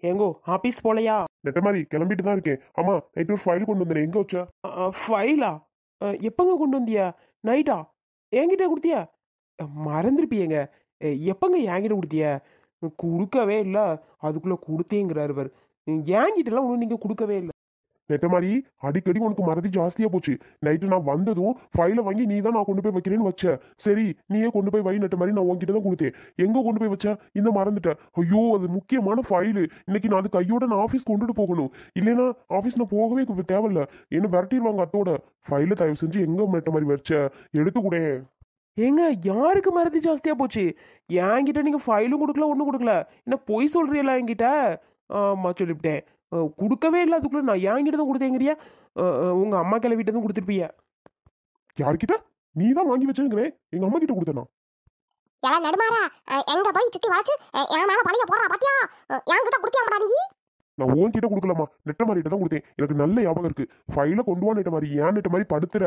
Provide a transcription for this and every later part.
ஏங்கோ office போலையா நெட்ட மாதிரி கிளம்பிட்டு தான் இருக்கேன் ஆமா நைட்டு ஒரு ஃபைல் கொண்டு வந்தேன் எங்க வச்ச ஃபைலா எப்பங்க கொண்டு வந்தியா நைட்டா என்கிட்ட கொடுத்தியா அஹ், மறந்துருப்பியேங்க அஹ், எப்பங்க என்கிட்ட கொடுத்திய கொடுக்கவே இல்லை அதுக்குள்ள கொடுத்தேங்கிறாரு பாரு என்கிட்டலாம் ஒன்றும் நீங்கள் கொடுக்கவே இல்லை நெட்ட மாதிரி அடிக்கடி உனக்கு மறதி ஜாஸ்தியா போச்சு நைட்டு நான் வந்ததும் ஃபைலை வாங்கி நீ தான் நான் கொண்டு போய் வைக்கிறேன்னு வச்ச சரி நீயே கொண்டு போய் வை நெட்ட மாதிரி நான் உன்கிட்ட தான் கொடுத்தேன் எங்க கொண்டு போய் வச்ச இந்த மறந்துட்டேன் ஐயோ அது முக்கியமான ஃபைலு இன்னைக்கு நான் அது கையோட நான் ஆஃபீஸ் கொண்டுட்டு போகணும் இல்லைன்னா ஆஃபீஸ் நான் போகவே கு- தேவையில்ல என்ன விரட்டிடுவாங்க அத்தோட ஃபைலை தயவு செஞ்சு எங்க நெட்ட மாதிரி வச்ச எடுத்து கூட ஏங்க யாருக்கு மறதி ஜாஸ்தியாக போச்சு என்கிட்ட நீங்கள் ஃபைலும் கொடுக்கல ஒன்றும் கொடுக்கல என்ன பொய் சொல்கிறீங்களா என்கிட்ட ஆமாம் சொல்லிவிட்டேன் அஹ், கொடுக்கவே இல்லை அதுக்குள்ளே நான் என்கிட்ட தான் கொடுத்தேங்கிறியா உங்கள் அம்மா கிளவிட்ட தான் கொடுத்துருப்பிய யார்கிட்ட நீ தான் வாங்கி வச்சேங்கிறேன் எங்க அம்மா கிட்ட கொடுத்தனா ஏன் நடுமாற எங்க போய் சுத்தி வளைச்சு அஹ், என் மேல பழிய போடுறா பாத்தியா அஹ், என்கிட்ட கொடுத்தியா மாட்டா நீ நான் உன்கிட்ட கொடுக்கலாமா நெட்ட மாதிரி தான் கொடுத்தேன் எனக்கு நல்ல ஞாபகம் இருக்கு ஃபைலை கொண்டு வா நெட்ட மாதிரி ஏன் நெட்ட மாதிரி படுத்துற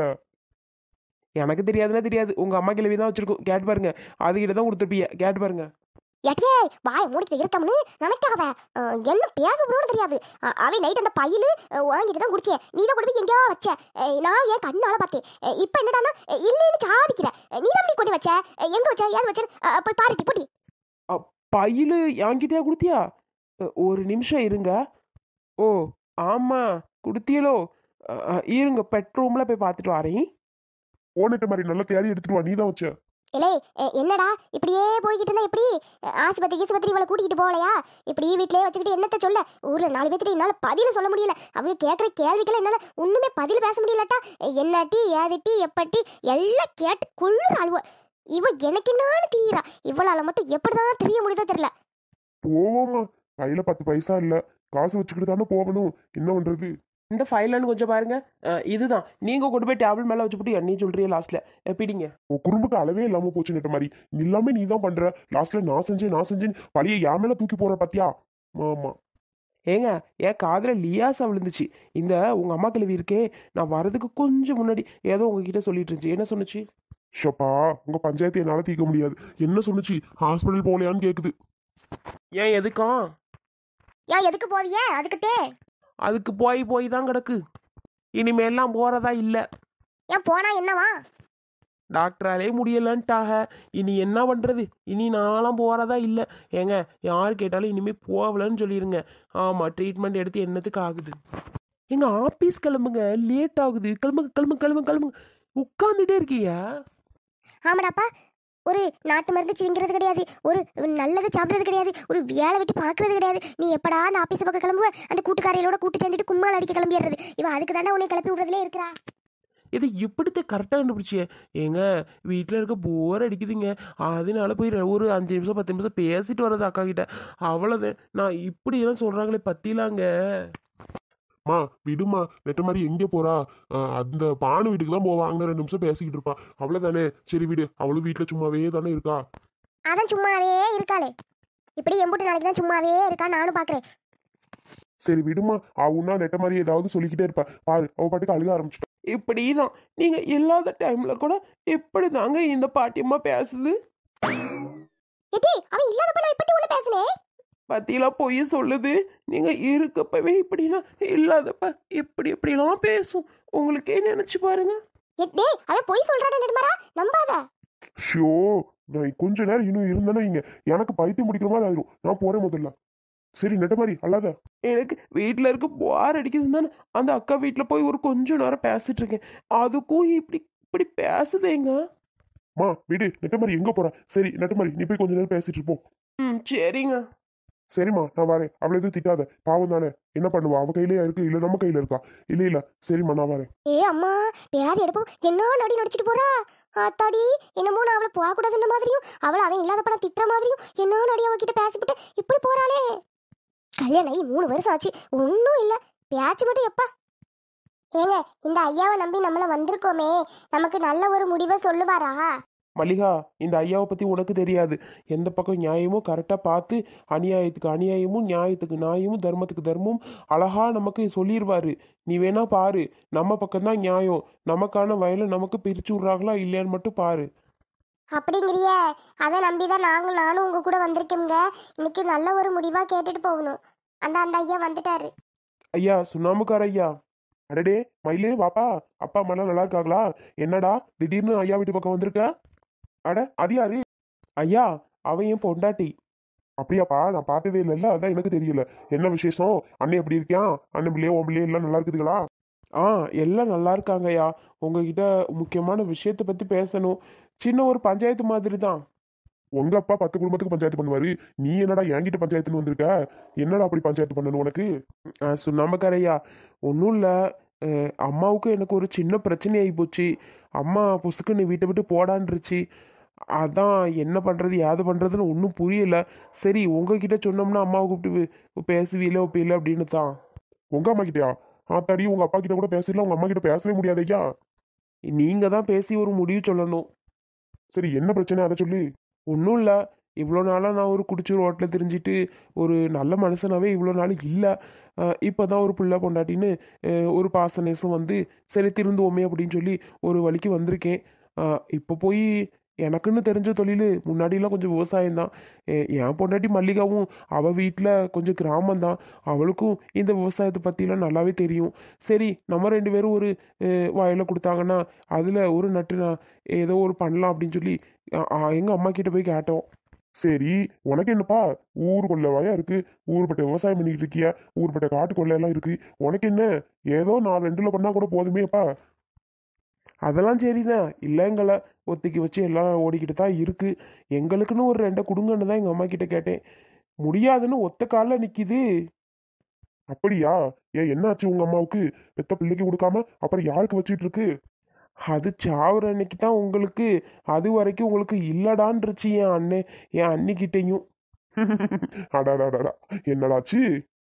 எனக்கு தெரியாதுன்னா தெரியாது உங்கள் அம்மா கிளவி தான் வச்சிருக்கோம் கேட்டு பாருங்க அதுகிட்ட தான் கொடுத்துருப்பிய கேட்டு பாருங்க எட்டே வாய் மூடிட்டு இருக்கம்னு நினைக்காத அஹ், என்ன பேச முடியும்னு தெரியாது அஹ், அவன் நைட் அந்த பையிலு அஹ், வாங்கிட்டு தான் குடிக்கேன் நீ தான் கொண்டு போய் எங்கேயோ வச்ச அஹ், நான் என் கண்ணால பார்த்தேன் அஹ், இப்ப என்னடான்னா அஹ், இல்லைன்னு சாதிக்கிற அஹ், நீ தான் கொண்டு வச்ச அஹ், எங்க வச்ச ஏது வச்ச அஹ், போய் பாருட்டி போட்டி பையிலு என்கிட்டயா கொடுத்தியா அஹ், ஒரு நிமிஷம் இருங்க ஓ ஆமாம் கொடுத்தியலோ அஹ், அஹ், இருங்க பெட்ரூமில் போய் பார்த்துட்டு வரேன் ஓ நெட்ட மாதிரி நல்லா தேடி எடுத்துட்டு வா நீ தான் வச்ச இலே அஹ், என்னடா இப்படியே போய்கிட்டு இருந்தா எப்படி அஹ், ஆஸ்பத்திரி ஈஸ்பத்திரி இவளை கூட்டிகிட்டு போகலையா இப்படி வீட்டிலே வச்சுக்கிட்டு என்னத்த சொல்ல ஊர்ல நாலு பேர்த்திட்ட என்னால பதில சொல்ல முடியல அவங்க கேட்குற கேள்விக்கெல்லாம் என்னால ஒண்ணுமே பதில் பேச முடியலட்டா அஹ், என்னட்டி ஏதிட்டி எப்பட்டி எல்லாம் கேட்டு கொள்ளுற அழுவ இவ எனக்கு என்னான்னு தீரா இவளால மட்டும் எப்படிதான் தெரிய முடியுதோ தெரியல போவோமா கையில பத்து பைசா இல்ல காசு வச்சுக்கிட்டு தானே போகணும் என்ன பண்றது இந்த ஃபைலன்னு கொஞ்சம் பாருங்க அஹ், இதுதான் நீங்கள் கொண்டு போய் டேபிள் மேலே வச்சுப்புட்டு என்னையும் சொல்கிறீங்க லாஸ்ட்டில் பிடிங்க உன் குறும்புக்கு அளவே இல்லாம போச்சு நெட்ட மாதிரி எல்லாமே நீ தான் பண்ற லாஸ்ட்ல நான் செஞ்சேன் நான் செஞ்சேன் பழைய யா மேல தூக்கி போற பாத்தியா ஆமா ஏங்க என் காதில் லியாசா விழுந்துச்சு இந்த உங்கள் அம்மா கிழவி இருக்கே நான் வரதுக்கு கொஞ்சம் முன்னாடி ஏதோ உங்ககிட்ட சொல்லிட்டு இருந்துச்சு என்ன சொன்னுச்சு ஷப்பா உங்க பஞ்சாயத்து என்னால தீர்க்க முடியாது என்ன சொன்னுச்சு ஹாஸ்பிட்டல் போகலையான்னு கேக்குது ஏன் எதுக்கும் ஏன் எதுக்கு போவிய அதுக்குத்தே அதுக்கு போய் போய் தான் கிடக்கு இனிமேல்லாம் போகிறதா இல்லை ஏன் போனா என்னவா டாக்டராலே முடியலன்ட்டாக இனி என்ன பண்ணுறது இனி நான்லாம் போகிறதா இல்லை ஏங்க யார் கேட்டாலும் இனிமேல் போகலன்னு சொல்லிடுங்க ஆமாம் ட்ரீட்மெண்ட் எடுத்து என்னத்துக்கு ஆகுது எங்க ஆபீஸ் கிளம்புங்க லேட் ஆகுது கிளம்புங்க கிளம்புங்க கிளம்புங்க கிளம்புங்க உட்காந்துட்டே இருக்கீங்க ஆமாடாப்பா ஒரு நாட்டு மருந்து சிங்கிறது கிடையாது ஒரு நல்லது சாப்பிட்றது கிடையாது ஒரு வேலை விட்டு பார்க்கறது கிடையாது நீ எப்படா அந்த ஆபீஸ் பக்கம் கிளம்புவ அந்த கூட்டுக்காரையோட கூட்டு சேர்ந்துட்டு கும்மால் அடிக்க கிளம்பிடுறது இவ அதுக்கு தானே உன்னை கிளப்பி விடுறதுலே இருக்கிறா இது இப்படித்த கரெக்டாக கண்டுபிடிச்சிய ஏங்க வீட்டில் இருக்க போர் அடிக்குதுங்க அதனால போய் ரெ- ஒரு அஞ்சு நிமிஷம் பத்து நிமிஷம் பேசிட்டு வர்றது அக்கா கிட்ட அவ்வளோதான் நான் இப்படி எல்லாம் சொல்கிறாங்களே பத்திலாங்க மா விடுமா நெட்ட மாதிரி எங்க போறா அஹ் அந்த பானு வீட்டுக்கு தான் போவாங்க ரெண்டு நிமிஷம் பேசிக்கிட்டு இருப்பா அவ்வளவுதானே சரி விடு அவளும் வீட்டுல சும்மாவே தானே இருக்கா அதான் சும்மாவே இருக்காளே இப்படி எம்புட்டு நாளைக்கு தான் சும்மாவே இருக்கா நானும் பார்க்குறேன் சரி விடுமா அவனா நெட்ட மாதிரி ஏதாவது சொல்லிக்கிட்டே இருப்பா பாரு அவ பாட்டுக்கு அழுக ஆரம்பிச்சிட்டா இப்படி தான் நீங்கள் இல்லாத டைமில் கூட இப்படி தாங்க இந்த பாட்டியம்மா பேசுது எட்டி அவன் இல்லாதப்ப நான் இப்படி ஒன்று பேசுனேன் பத்தியெல்லாம் பொய் சொல்லுது நீங்கள் இருக்கப்பவே இப்படின்னா இல்லாதப்ப இப்படி இப்படிலாம் பேசும் உங்களுக்கே நினச்சி பாருங்க எட்டே அவன் பொய் சொல்றானே நெடுமாரா நம்பாத ஷோ நான் கொஞ்ச நேரம் இன்னும் இருந்தேன்னா இங்க எனக்கு பைத்தியம் முடிக்கிற மாதிரி ஆயிரும் நான் போறேன் முதல்ல சரி நெட்ட மாதிரி அல்லாத எனக்கு வீட்டில் இருக்க போர் அடிக்குதுன்னு தானே அந்த அக்கா வீட்டில் போய் ஒரு கொஞ்ச நேரம் பேசிட்டு இருக்கேன் அதுக்கும் இப்படி இப்படி பேசுதேங்க மா விடு நெட்ட மாதிரி எங்க போற சரி நெட்ட மாதிரி நீ போய் கொஞ்ச நேரம் பேசிட்டு இருப்போம் ம் சரிங்க சரிம்மா நான் வரேன் அவளை எதுவும் திட்டாத பாவம் தானே என்ன பண்ணுவா அவ கையிலே இருக்கு இல்ல நம்ம கையில இருக்கா இல்ல இல்ல சரிம்மா நான் வரேன் ஏ அம்மா பேதி எடுப்போம் என்ன நடி நடிச்சிட்டு போறா ஆத்தாடி என்னமோ நான் அவளை போகக்கூடாதுன்ற மாதிரியும் அவளை அவன் இல்லாதப்ப நான் திட்டுற மாதிரியும் என்ன நடி அவகிட்ட பேசிவிட்டு இப்படி போறாளே கல்யாணம் ஆகி மூணு வருஷம் ஆச்சு ஒன்றும் இல்லை பேச்சு மட்டும் எப்பா ஏங்க இந்த ஐயாவை நம்பி நம்மள வந்திருக்கோமே நமக்கு நல்ல ஒரு முடிவை சொல்லுவாரா மல்லிகா இந்த ஐயாவை பற்றி உனக்கு தெரியாது எந்த பக்கம் நியாயமோ கரெக்டாக பார்த்து அநியாயத்துக்கு அநியாயமும் நியாயத்துக்கு நியாயமும் தர்மத்துக்கு தர்மமும் அழகா நமக்கு சொல்லிடுவாரு நீ வேணா பாரு நம்ம பக்கம்தான் நியாயம் நமக்கான வயலை நமக்கு பிரிச்சு விட்றாங்களா இல்லையான்னு மட்டும் பாரு அப்படிங்கிறிய அதை நம்பி தான் நாங்கள் நானும் உங்கள் கூட வந்திருக்கோங்க இன்னைக்கு நல்ல ஒரு முடிவாக கேட்டுட்டு போகணும் அந்த அந்த ஐயா வந்துட்டாரு ஐயா சுண்ணாம்புக்கார ஐயா அடடே மயிலே வாப்பா அப்பா அம்மா எல்லாம் நல்லா இருக்காங்களா என்னடா திடீர்னு ஐயா வீட்டு பக்கம் வந்திருக்க அட அது யாரு ஐயா அவன் என் பொண்டாட்டி அப்படியாப்பா நான் பார்த்ததே இல்லைல்ல அதான் எனக்கு தெரியல என்ன விசேஷம் அண்ணன் எப்படி இருக்கியான் அண்ணன் பிள்ளையே உன் பிள்ளையே எல்லாம் நல்லா இருக்குதுங்களா ஆ எல்லாம் நல்லா இருக்காங்க ஐயா உங்ககிட்ட முக்கியமான விஷயத்தை பற்றி பேசணும் சின்ன ஒரு பஞ்சாயத்து மாதிரி தான் உங்க அப்பா பத்து குடும்பத்துக்கு பஞ்சாயத்து பண்ணுவாரு நீ என்னடா என்கிட்ட பஞ்சாயத்துன்னு வந்திருக்க என்னடா அப்படி பஞ்சாயத்து பண்ணணும் உனக்கு ஆ, சுண்ணாம்புக்கார ஐயா ஒன்றும் இல்லை அம்மாவுக்கும் எனக்கு ஒரு சின்ன பிரச்சனை ஆகி போச்சு அம்மா புசுக்கு நீ வீட்டை விட்டு போடான்ருச்சு அதான் என்ன பண்ணுறது ஏது பண்ணுறதுன்னு ஒன்றும் புரியல சரி உங்ககிட்ட சொன்னோம்னா அம்மாவை கூப்பிட்டு பேசுவீல ஒப்பில அப்படின்னு தான் உங்க அம்மா கிட்டயா ஆத்தாடி உங்க அப்பா கிட்ட கூட பேசல உங்க அம்மா கிட்ட பேசவே முடியாது ஐயா நீங்கள் தான் பேசி ஒரு முடிவு சொல்லணும் சரி என்ன பிரச்சனை அதை சொல்லு ஒன்றும் இல்லை இவ்வளோ நாளாக நான் ஒரு குடிச்சு ரோட்டில் திரிஞ்சிட்டு ஒரு நல்ல மனுஷனாவே இவ்வளோ நாள் இல்லை இப்போ தான் ஒரு பிள்ளை பொண்டாட்டின்னு அஹ், ஒரு பாசநேசம் வந்து சரி திருந்துவோமே அப்படின்னு சொல்லி ஒரு வழிக்கு வந்திருக்கேன் இப்போ போய் எனக்குன்னு தெரிஞ்ச தொழில் முன்னாடிலாம் கொஞ்சம் விவசாயம் தான் என் பொண்டாட்டி மல்லிகாவும் அவள் வீட்டில் கொஞ்சம் கிராமம் தான் அவளுக்கும் இந்த விவசாயத்தை பற்றிலாம் நல்லாவே தெரியும் சரி நம்ம ரெண்டு பேரும் ஒரு வயலை கொடுத்தாங்கன்னா அதில் ஒரு நட்டு நான் ஏதோ ஒரு பண்ணலாம் அப்படின்னு சொல்லி எங்கள் அம்மா கிட்ட போய் கேட்டோம் சரி உனக்கு என்னப்பா ஊர் கொள்ள வயா இருக்கு ஊர்பட்ட விவசாயம் பண்ணிக்கிட்டு இருக்கியா ஊர்பட்ட காட்டு கொள்ளை எல்லாம் இருக்கு உனக்கு என்ன ஏதோ நான் ரெண்டுல பண்ணா கூட போதுமேப்பா அதெல்லாம் சரிதான் இல்லைங்கள ஒத்திக்கி வச்சு எல்லாம் ஓடிக்கிட்டு தான் இருக்கு எங்களுக்குன்னு ஒரு ரெண்டை கொடுங்கன்னு தான் எங்கள் அம்மா கிட்ட கேட்டேன் முடியாதுன்னு ஒத்த காலில் நிற்கிது அப்படியா ஏன் என்னாச்சு உங்க அம்மாவுக்கு பெத்த பிள்ளைக்கு கொடுக்காம அப்புறம் யாருக்கு வச்சிட்டு இருக்கு அது சாவுற அன்னைக்கு தான் உங்களுக்கு அது வரைக்கும் உங்களுக்கு இல்லடான்ருச்சு என் அண்ணன் என் அண்ணிக்கிட்டையும் அடாடாடாடா என்னடாச்சு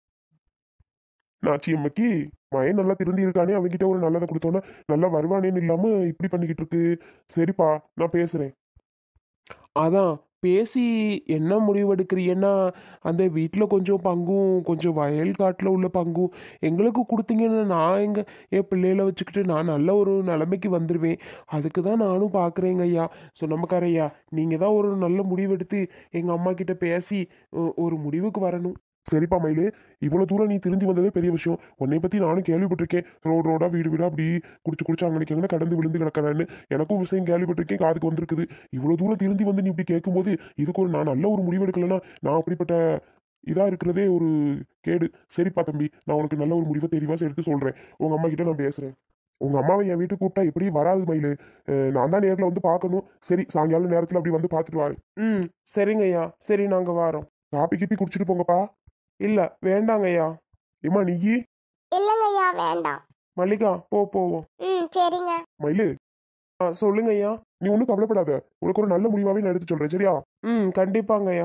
நாச்சி அம்மைக்கு மயன் நல்லா திருந்தி இருக்கானே அவன்கிட்ட ஒரு நல்லதை கொடுத்தோன்னா நல்லா வருவானேன்னு இல்லாம இப்படி பண்ணிக்கிட்டு இருக்கு சரிப்பா நான் பேசுறேன் அதான் பேசி என்ன முடிவெடுக்கிறீன்னா அந்த வீட்டில் கொஞ்சம் பங்கும் கொஞ்சம் வயல் காட்டில் உள்ள பங்கும் எங்களுக்கு கொடுத்தீங்கன்னா நான் எங்கள் என் பிள்ளைகளை வச்சுக்கிட்டு நான் நல்ல ஒரு நிலைமைக்கு வந்துடுவேன் அதுக்கு தான் நானும் பார்க்குறேங்க ஐயா ஸோ நமக்கார ஐயா நீங்கள் தான் ஒரு நல்ல முடிவெடுத்து எங்கள் அம்மா கிட்ட பேசி ஒ- ஒரு முடிவுக்கு வரணும் சரிப்பா மயிலு இவ்வளவு தூரம் நீ திருந்தி வந்ததே பெரிய விஷயம் உன்னை பத்தி நானும் கேள்விப்பட்டிருக்கேன் ரோடு ரோடா வீடு வீடா அப்படி குடிச்சு குடிச்சு அங்கே நிற்கிறாங்க கடந்து விழுந்து கிடக்கிறான்னு எனக்கும் விஷயம் கேள்விப்பட்டிருக்கேன் காதுக்கு வந்திருக்குது இவ்வளவு தூரம் திருந்தி வந்து நீ இப்படி கேட்கும்போது இதுக்கு ஒரு நான் நல்ல ஒரு முடிவு எடுக்கலன்னா நான் அப்படிப்பட்ட இதா இருக்கிறதே ஒரு கேடு சரிப்பா தம்பி நான் உனக்கு நல்ல ஒரு முடிவை தெளிவா எடுத்து சொல்றேன் உங்க அம்மா கிட்ட நான் பேசுறேன் உங்க அம்மாவை என் வீட்டுக்கு கூப்பிட்டா எப்படி வராது மயிலு அஹ் நான் தான் நேர்ல வந்து பார்க்கணும் சரி சாயங்காலம் நேரத்துல அப்படி வந்து பார்த்துட்டு வாரு ம் சரிங்க ஐயா சரி நாங்கள் வரோம் காப்பி கிப்பி குடிச்சிட்டு போங்கப்பா இல்லை வேண்டாங்க ஐயா ஏம்மா நீயி இல்லைங்க ஐயா வேண்டாம் மல்லிகா போ போவோம் ம் சரிங்க மயிலு ஆ சொல்லுங்க ஐயா நீ ஒன்றும் கவலைப்படாத உனக்கு ஒரு நல்ல முடிவாவே நான் எடுத்து சொல்றேன் சரியா ம் கண்டிப்பாங்க ஐயா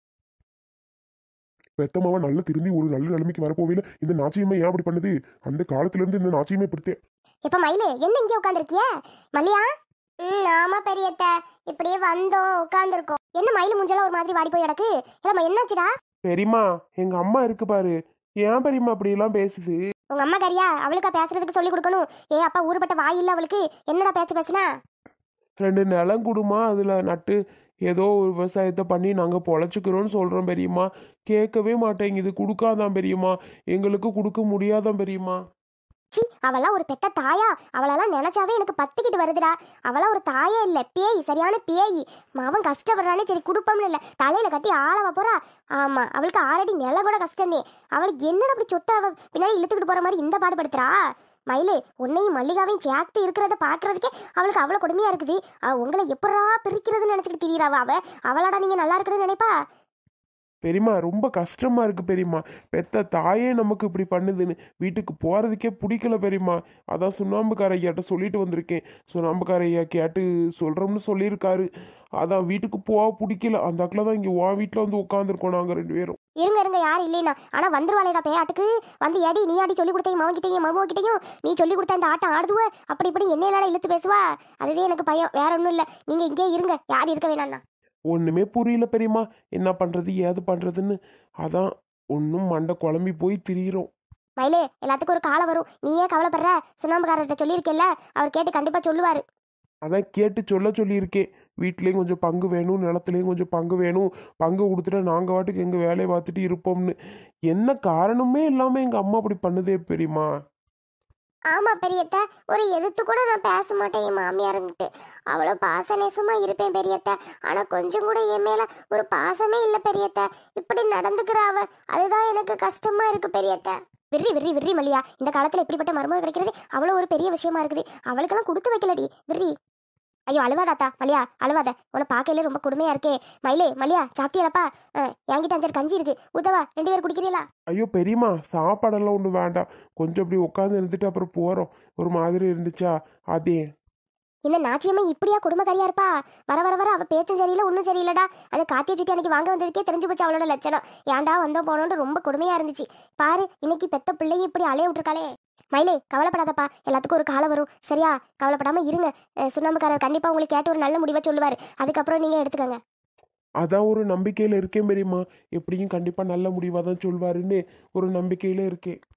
பெத்தமாவா நல்ல திருந்தி ஒரு நல்ல நிலைமைக்கு வரப்போவேல இந்த நாச்சியம்மை ஏன் அப்படி பண்ணுது அந்த காலத்துல இருந்து இந்த நாச்சியம்மை இப்படித்தே இப்ப மயிலு என்ன இங்கே உட்காந்துருக்கிய மல்லியா ம் ஆமா பெரியத்த இப்படியே வந்தோம் உட்காந்துருக்கோம் என்ன மயிலு முஞ்செல்லாம் ஒரு மாதிரி வாடி போய் கிடக்கு இல்லம்மா என்னாச்சுடா பெரியம்மா எங்க அம்மா இருக்கு பாரு ஏன் பெரியம்மா அப்படி எல்லாம் பேசுது உங்க அம்மா கரியா அவளுக்கா பேசுறதுக்கு சொல்லி கொடுக்கணும் ஏ அப்பா ஊருப்பட்ட வாய் இல்ல அவளுக்கு என்னடா பேச்சு பேசுனா ரெண்டு நிலம் கொடுமா அதுல நட்டு ஏதோ ஒரு விவசாயத்தை பண்ணி நாங்க பொழைச்சிக்கிறோம்னு சொல்றோம் பெரியம்மா கேட்கவே மாட்டேங்குது கொடுக்காதான் பெரியம்மா எங்களுக்கு கொடுக்க முடியாதான் பெரியம்மா சி அவளாம் ஒரு பெத்த தாயா அவளெல்லாம் நினைச்சாவே எனக்கு பத்திக்கிட்டு வருதுடா அவளாம் ஒரு தாயே இல்ல பேய் சரியான பேய் அவன் கஷ்டப்படுறானே சரி குடுப்பம்னு இல்ல தலையில கட்டி ஆளவ போறா ஆமா அவளுக்கு ஆல்ரெடி நில கூட கஷ்டமே அவளுக்கு என்னடா அப்படி சொத்தை அவ பின்னாடி இழுத்துக்கிட்டு போற மாதிரி இந்த பாடுபடுத்துறா மயிலு உன்னையும் மல்லிகாவையும் சேர்த்து இருக்கிறத பாக்குறதுக்கே அவளுக்கு அவ்வளவு கொடுமையா இருக்குது அவ உங்களை எப்படா பிரிக்கிறதுன்னு நினைச்சுக்கிட்டு திரியறாவ அவ அவளாடா நீங்க நல்லா இருக்கணும்னு நினைப்பா பெரியம்மா ரொம்ப கஷ்டமா இருக்கு பெரியம்மா பெத்த தாயே நமக்கு இப்படி பண்ணுதுன்னு வீட்டுக்கு போறதுக்கே பிடிக்கல பெரியம்மா அதான் சுண்ணாம்புக்கார ஐயாட்ட சொல்லிட்டு வந்திருக்கேன் சுண்ணாம்புக்கார ஐயா கேட்டு சொல்றோம்னு சொல்லியிருக்காரு அதான் வீட்டுக்கு போக பிடிக்கல அந்த அக்கில் தான் இங்கே உன் வீட்டில் வந்து உட்காந்துருக்கோம் நாங்கள் ரெண்டு பேரும் இருங்க இருங்க யாரும் இல்லைனா ஆனா வந்துருவாளேடா பேயாட்டுக்கு வந்து எடி நீ ஆடி சொல்லி கொடுத்த மவன் கிட்டையும் மருமக கிட்டையும் நீ சொல்லி கொடுத்த இந்த ஆட்டம் ஆடுதுவ அப்படி இப்படி என்ன இழுத்து பேசுவா அதுவே எனக்கு பயம் வேற ஒன்றும் இல்லை நீங்க இங்கே இருங்க யார் இருக்க வேணாண்ணா ஒன்றுமே புரியல பெரியம்மா என்ன பண்ணுறது ஏது பண்ணுறதுன்னு அதான் ஒன்றும் மண்டை குழம்பி போய் திரியிறோம் மயிலே எல்லாத்துக்கும் ஒரு காலம் வரும் நீயே கவலைப்படுற சுண்ணாம்புக்காரர்கிட்ட சொல்லியிருக்கேல்ல அவர் கேட்டு கண்டிப்பா சொல்லுவாரு அதான் கேட்டு சொல்ல சொல்லியிருக்கேன் வீட்லேயும் கொஞ்சம் பங்கு வேணும் நிலத்துலேயும் கொஞ்சம் பங்கு வேணும் பங்கு கொடுத்துட்டா நாங்கள் வாட்டுக்கு எங்கள் வேலையை பார்த்துட்டு இருப்போம்னு என்ன காரணமே இல்லாமல் எங்கள் அம்மா அப்படி பண்ணுதே பெரியம்மா ஆமா பெரியத்த ஒரு எதிர்த்து கூட நான் பேச மாட்டேன் என் மாமியாருங்கிட்டு அவ்வளோ பாச நேசமா இருப்பேன் பெரியத்த ஆனா கொஞ்சம் கூட என் மேல ஒரு பாசமே இல்லை பெரியத்த இப்படி நடந்துக்கிறா அவ அதுதான் எனக்கு கஷ்டமா இருக்கு பெரியத்த விர்ரி விர்ரி விர்ரி மல்லியா இந்த காலத்துல இப்படிப்பட்ட மருமக கிடைக்கிறது அவ்வளோ ஒரு பெரிய விஷயமா இருக்குது அவளுக்கெல்லாம் கொடுத்து வைக்கலடி விர்ரி ஐயோ அழுவாதாத்தா மல்லியா அழுவாத உன்னை பார்க்கையில ரொம்ப கொடுமையா இருக்கே மயிலே மல்லியா சாப்பிட்டியலப்பா என்கிட்ட அஞ்சல் கஞ்சி இருக்கு உதவா ரெண்டு பேர் குடிக்கிறீங்களா ஐயோ பெரியம்மா சாப்பாடெல்லாம் ஒன்றும் வேண்டாம் கொஞ்சம் அப்படி உட்காந்து இருந்துட்டு அப்புறம் போகிறோம் ஒரு மாதிரி இருந்துச்சா அதே இந்த நாச்சியம்மா இப்படியா குடும்பக்காரியா இருப்பா வர வர வர அவ பேச்சும் சரியில்லை ஒன்றும் சரியில்லடா அது காத்திய சுட்டி அன்னைக்கு வாங்க வந்ததுக்கே தெரிஞ்சு போச்சு அவளோட லட்சணம் ஏன்டா வந்தோம் போனோன்னு ரொம்ப கொடுமையா இருந்துச்சு பாரு இன்னைக்கு பெத்த பிள்ளையும் இப்படி அலைய விட்டுருக்காளே மயிலே கவலைப்படாதப்பா எல்லாத்துக்கும் ஒரு காலம் வரும் சரியா கவலைப்படாம இருங்க அஹ் சுண்ணாம்புக்காரர் கண்டிப்பா உங்களுக்கு கேட்டு ஒரு நல்ல முடிவை சொல்லுவார் அதுக்கப்புறம் நீங்க எடுத்துக்கங்க அதான் ஒரு நம்பிக்கையில் இருக்கேன் பெரியம்மா எப்படியும் கண்டிப்பாக நல்ல முடிவாக தான் சொல்வாருன்னு ஒரு நம்பிக்கையில் இருக்கேன்